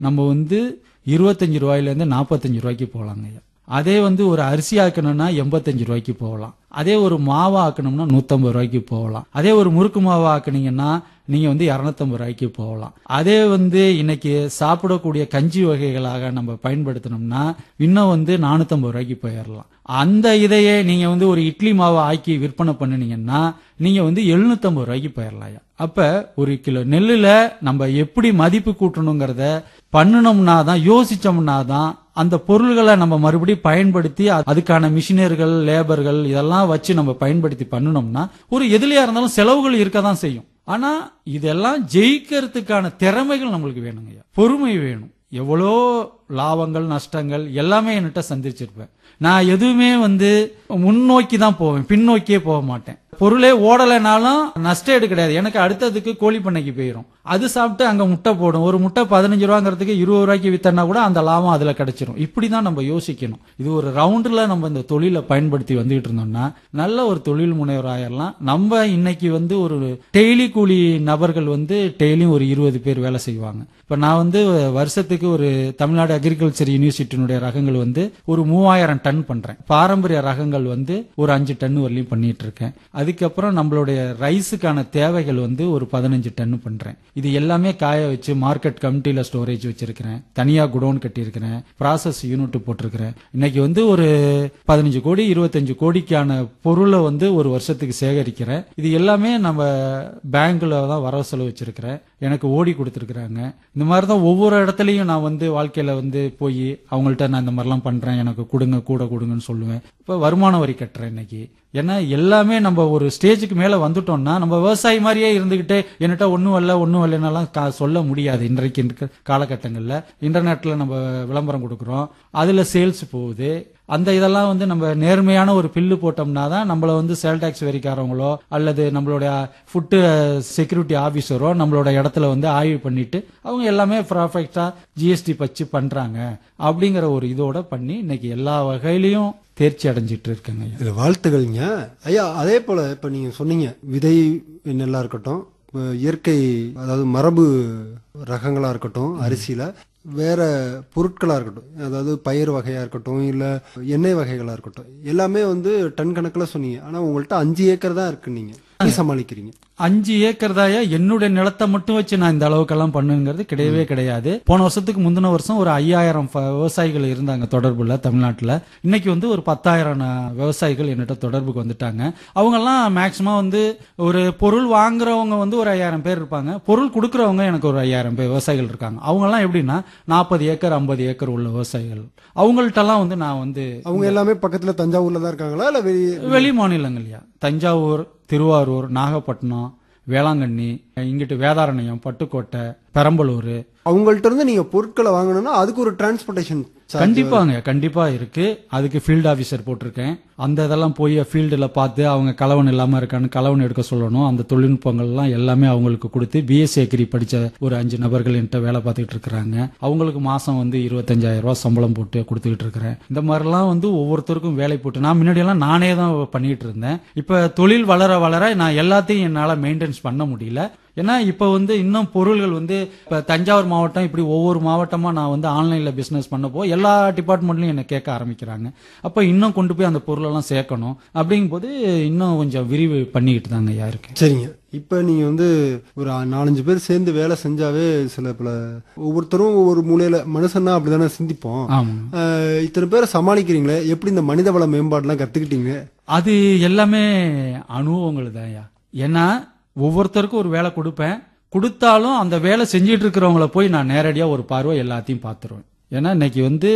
நம்ம வந்து இருபத்தஞ்சு ரூபாயிலேருந்து நாற்பத்தஞ்சு ரூபாய்க்கு போகலாங்க ஐயா அதே வந்து ஒரு அரிசி ஆக்கணும்னா எண்பத்தஞ்சு ரூபாய்க்கு போகலாம் அதே ஒரு மாவு ஆக்கணும்னா நூத்தம்பது ரூபாய்க்கு போகலாம் அதே ஒரு முறுக்கு மாவு ஆக்குனீங்கன்னா நீங்க வந்து இரநூத்தம்பது ரூபாய்க்கு போகலாம் அதே வந்து இன்னைக்கு சாப்பிடக்கூடிய கஞ்சி வகைகளாக நம்ம பயன்படுத்தினோம்னா இன்னும் வந்து நானூத்தம்பது ரூபாய்க்கு போயிடலாம் அந்த இதையே நீங்க வந்து ஒரு இட்லி மாவை ஆக்கி விற்பனை பண்ணுனீங்கன்னா நீங்க வந்து எழுநூத்தம்பது ரூபாய்க்கு போயிடலாம் அப்ப ஒரு கிலோ நெல்லுல நம்ம எப்படி மதிப்பு கூட்டணுங்கிறத பண்ணணும்னா தான் யோசிச்சோம்னா தான் அந்த பொருள்களை நம்ம மறுபடியும் பயன்படுத்தி அ- அதுக்கான மிஷினர்கள் லேபர்கள் இதெல்லாம் வச்சு நம்ம பயன்படுத்தி பண்ணணும்னா ஒரு எதுலையா இருந்தாலும் செலவுகள் இருக்க தான் செய்யும் ஆனா இதெல்லாம் ஜெயிக்கிறதுக்கான திறமைகள் நம்மளுக்கு வேணுங்கய்யா பொறுமை வேணும் எவ்வளோ லாபங்கள் நஷ்டங்கள் எல்லாமே என்கிட்ட சந்திச்சிருப்பேன் நான் எதுவுமே வந்து முன்னோக்கி தான் போவேன் பின்னோக்கியே போக மாட்டேன் பொருளே ஓடலைனாலும் நஷ்டேடு கிடையாது எனக்கு அடுத்ததுக்கு கோழி பண்ணைக்கு போயிடும் அது சாப்பிட்டு அங்க முட்டை போடும் ஒரு முட்டை பதினஞ்சு ரூபாங்கிறதுக்கு இருபது ரூபாய்க்கு வித்தனா கூட அந்த லாபம் அதுல கிடைச்சிரும் இப்படிதான் நம்ம யோசிக்கணும் இது ஒரு ரவுண்டுல நம்ம இந்த தொழிலை பயன்படுத்தி வந்துகிட்டு இருந்தோம்னா நல்ல ஒரு தொழில் முனைவர் ஆயிரலாம் நம்ம இன்னைக்கு வந்து ஒரு டெய்லி கூலி நபர்கள் வந்து டெய்லியும் ஒரு இருபது பேர் வேலை செய்வாங்க இப்ப நான் வந்து வருஷத்துக்கு ஒரு தமிழ்நாடு அக்ரிகல்ச்சர் யூனிவர்சிட்டியினுடைய ரகங்கள் வந்து ஒரு மூவாயிரம் டன் பண்றேன் பாரம்பரிய ரகங்கள் வந்து ஒரு அஞ்சு டன் வரலையும் பண்ணிட்டு இருக்கேன் அதுக்கப்புறம் நம்மளுடைய ரைஸுக்கான தேவைகள் வந்து ஒரு பதினஞ்சு டன் பண்றேன் இது எல்லாமே காய வச்சு மார்க்கெட் கமிட்டியில ஸ்டோரேஜ் வச்சிருக்கிறேன் தனியா குடோன் கட்டியிருக்கிறேன் ப்ராசஸ் யூனிட் போட்டிருக்கிறேன் இன்னைக்கு வந்து ஒரு பதினஞ்சு கோடி இருபத்தஞ்சு கோடிக்கான பொருளை வந்து ஒரு வருஷத்துக்கு சேகரிக்கிறேன் இது எல்லாமே நம்ம பேங்க்ல தான் வரவு செலவு வச்சிருக்கிறேன் எனக்கு ஓடி கொடுத்துருக்குறாங்க இந்த மாதிரி தான் ஒவ்வொரு இடத்துலையும் நான் வந்து வாழ்க்கையில வந்து போய் அவங்கள்ட்ட நான் இந்த மாதிரிலாம் பண்றேன் எனக்கு கொடுங்க கூட கொடுங்கன்னு சொல்லுவேன் இப்போ வருமான வரி கட்டுறேன் இன்னைக்கு ஏன்னா எல்லாமே நம்ம ஒரு ஸ்டேஜுக்கு மேல வந்துட்டோம்னா நம்ம விவசாயி மாதிரியே இருந்துகிட்டே என்கிட்ட ஒன்றும் வரல ஒன்றும் வரலனாலாம் கா- சொல்ல முடியாது இன்றைக்கு இருக்க காலகட்டங்களில் இன்டர்நெட்ல நம்ம விளம்பரம் கொடுக்குறோம் அதுல சேல்ஸ் போகுது அந்த இதெல்லாம் வந்து நம்ம நேர்மையான ஒரு பில்லு போட்டோம்னா தான் நம்மள வந்து சேல் டாக்ஸ் வரிக்காரவங்களோ அல்லது நம்மளுடைய ஃபுட்டு செக்யூரிட்டி ஆபீசரோ நம்மளோட இடத்துல வந்து ஆய்வு பண்ணிட்டு அவங்க எல்லாமே ப்ராஃபெக்டா ஜிஎஸ்டி பச்சு பண்றாங்க அப்படிங்கிற ஒரு இதோட பண்ணி இன்னைக்கு எல்லா வகையிலையும் தேர்ச்சி அடைஞ்சிட்டு இருக்கேங்க ஐயா. இதுல வாழ்த்துகள்ங்க ஐயா அதே போல இப்ப நீங்க சொன்னீங்க விதை நெல்லா இருக்கட்டும் இப்ப இயற்கை அதாவது மரபு ரகங்களா இருக்கட்டும் அரிசியில வேற பொருட்களா இருக்கட்டும் அதாவது பயிர் வகையா இருக்கட்டும் இல்ல எண்ணெய் வகைகளா இருக்கட்டும் எல்லாமே வந்து டன் கணக்குல சொன்னீங்க ஆனா உங்கள்ட்ட அஞ்சு ஏக்கர் தான் இருக்கு நீங்க எப்படி சமாளிக்கிறீங்க அஞ்சு ஏக்கர் தாயா என்னுடைய நிலத்தை மட்டும் வச்சு நான் இந்த அளவுக்கெல்லாம் பண்ணுங்கிறது கிடையவே கிடையாது போன வருஷத்துக்கு முந்தின வருஷம் ஒரு ஐயாயிரம் ஃப- விவசாயிகள் இருந்தாங்க தொடர்புல தமிழ்நாட்டுல இன்னைக்கு வந்து ஒரு பத்தாயிரம் ந- விவசாயிகள் என்னிட்ட தொடர்புக்கு வந்துட்டாங்க அவங்கெல்லாம் மேக்சிமம் வந்து ஒரு பொருள் வாங்குறவங்க வந்து ஒரு ஐயாயிரம் பேர் இருப்பாங்க பொருள் கொடுக்கறவங்க எனக்கு ஒரு ஐயாயிரம் பேர் விவசாயிகள் இருக்காங்க அவங்கெல்லாம் எப்படின்னா நாற்பது ஏக்கர் ஐம்பது ஏக்கர் உள்ள விவசாயிகள் அவங்கள்ட்டலாம் வந்து நான் வந்து அவங்க எல்லாமே பக்கத்துல தஞ்சாவூர்ல தான் இருக்காங்களா இல்ல வெளி வெளி மாநிலங்கள்யா தஞ்சாவூர் திருவாரூர் நாகப்பட்டினம் வேளாங்கண்ணி இங்கிட்டு வேதாரண்யம் பட்டுக்கோட்டை பெரம்பலூர் அவங்கள்ட்ட இருந்து நீங்க பொருட்களை வாங்கணும்னா அதுக்கு ஒரு டிரான்ஸ்போர்ட்டேஷன் கண்டிப்பாங்க கண்டிப்பா இருக்கு அதுக்கு ஃபீல்டு ஆபீசர் போட்டிருக்கேன் அந்த இதெல்லாம் போய் ஃபீல்டுல பார்த்து அவங்க கலவன் இல்லாம இருக்கான்னு கலவன் எடுக்க சொல்லணும் அந்த தொழில்நுட்பங்கள்லாம் எல்லாமே அவங்களுக்கு கொடுத்து பிஎஸ்சி அக்ரி படிச்ச ஒரு அஞ்சு நபர்கள் என்கிட்ட வேலை பார்த்துக்கிட்டு இருக்கிறாங்க அவங்களுக்கு மாசம் வந்து இருபத்தஞ்சாயிரம் ரூபாய் சம்பளம் போட்டு கொடுத்துக்கிட்டு இருக்கிறேன் இந்த மாதிரிலாம் வந்து ஒவ்வொருத்தருக்கும் வேலை போட்டு நான் முன்னாடி எல்லாம் நானே தான் பண்ணிட்டு இருந்தேன் இப்ப தொழில் வளர வளர நான் எல்லாத்தையும் என்னால மெயின்டைன்ஸ் பண்ண முடியல ஏன்னா இப்ப வந்து இன்னும் பொருள்கள் வந்து இப்ப தஞ்சாவூர் மாவட்டம் இப்படி ஒவ்வொரு மாவட்டமா நான் வந்து ஆன்லைன்ல பிசினஸ் பண்ணப்போ எல்லா டிபார்ட்மெண்ட்லயும் என்ன கேட்க ஆரம்பிக்கிறாங்க அப்ப இன்னும் கொண்டு போய் அந்த பொருளெல்லாம் சேர்க்கணும் அப்படிங்கும்போது இன்னும் கொஞ்சம் விரிவு பண்ணிக்கிட்டு தாங்க ஐயா இருக்கேன் சரிங்க இப்ப நீங்க வந்து ஒரு நாலஞ்சு பேர் சேர்ந்து வேலை செஞ்சாவே சில பல ஒவ்வொருத்தரும் ஒவ்வொரு மூலையில மனுஷன்னா அப்படிதானே சிந்திப்போம் ஆமா அஹ், இத்தனை பேரை சமாளிக்கிறீங்களே எப்படி இந்த மனித வள மேம்பாடுலாம் கத்துக்கிட்டீங்க அது எல்லாமே அனுபவங்கள் தான் ஏன்னா ஒவ்வொருத்தருக்கும் ஒரு வேலை கொடுப்பேன் கொடுத்தாலும் அந்த வேலை செஞ்சிட்டு இருக்கிறவங்கள போய் நான் நேரடியா ஒரு பார்வை எல்லாத்தையும் பார்த்துருவேன் ஏன்னா இன்னைக்கு வந்து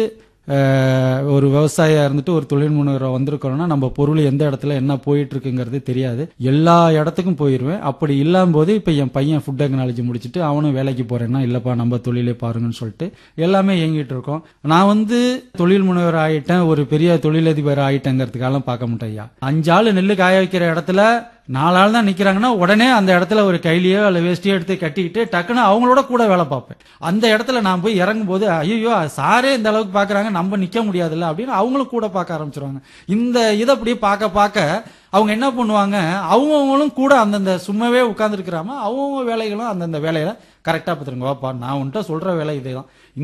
அஹ், ஒரு விவசாயியா இருந்துட்டு ஒரு தொழில் முனைவரை வந்திருக்கிறோம்னா நம்ம பொருள் எந்த இடத்துல என்ன போயிட்டு இருக்குங்கிறது தெரியாது எல்லா இடத்துக்கும் போயிருவேன் அப்படி இல்லாம போது இப்ப என் பையன் ஃபுட் டெக்னாலஜி முடிச்சுட்டு அவனும் வேலைக்கு போறேன்னா இல்லப்பா நம்ம தொழிலே பாருங்கன்னு சொல்லிட்டு எல்லாமே இயங்கிட்டு இருக்கோம் நான் வந்து தொழில் முனைவர் ஆயிட்டேன் ஒரு பெரிய தொழிலதிபர் ஆயிட்டேங்கிறதுக்கெல்லாம் பார்க்க மாட்டேன் ஐயா அஞ்சு ஆள் நெல்லு காய வைக்கிற இடத்துல நாலு ஆள் தான் நிக்கிறாங்கன்னா உடனே அந்த இடத்துல ஒரு கைலியோ அல்ல வேஷ்டியோ எடுத்து கட்டிக்கிட்டு டக்குன்னு அவங்களோட கூட வேலை பார்ப்பேன் அந்த இடத்துல நான் போய் இறங்கும் போது ஐயோ சாரே இந்த அளவுக்கு பாக்குறாங்க நம்ம நிக்க முடியாதுல்ல அப்படின்னு அவங்களும் கூட பார்க்க ஆரம்பிச்சிருவாங்க இந்த இதை அப்படியே பார்க்க பார்க்க அவங்க என்ன பண்ணுவாங்க அவங்கவுங்களும் கூட அந்தந்த சும்மாவே உட்கார்ந்துருக்கிறாம அவங்கவுங்க வேலைகளும் அந்தந்த வேலையில கரெக்டா பார்த்துருங்க வாப்பா நான் உன்கிட்ட சொல்ற வேலை இதேதான்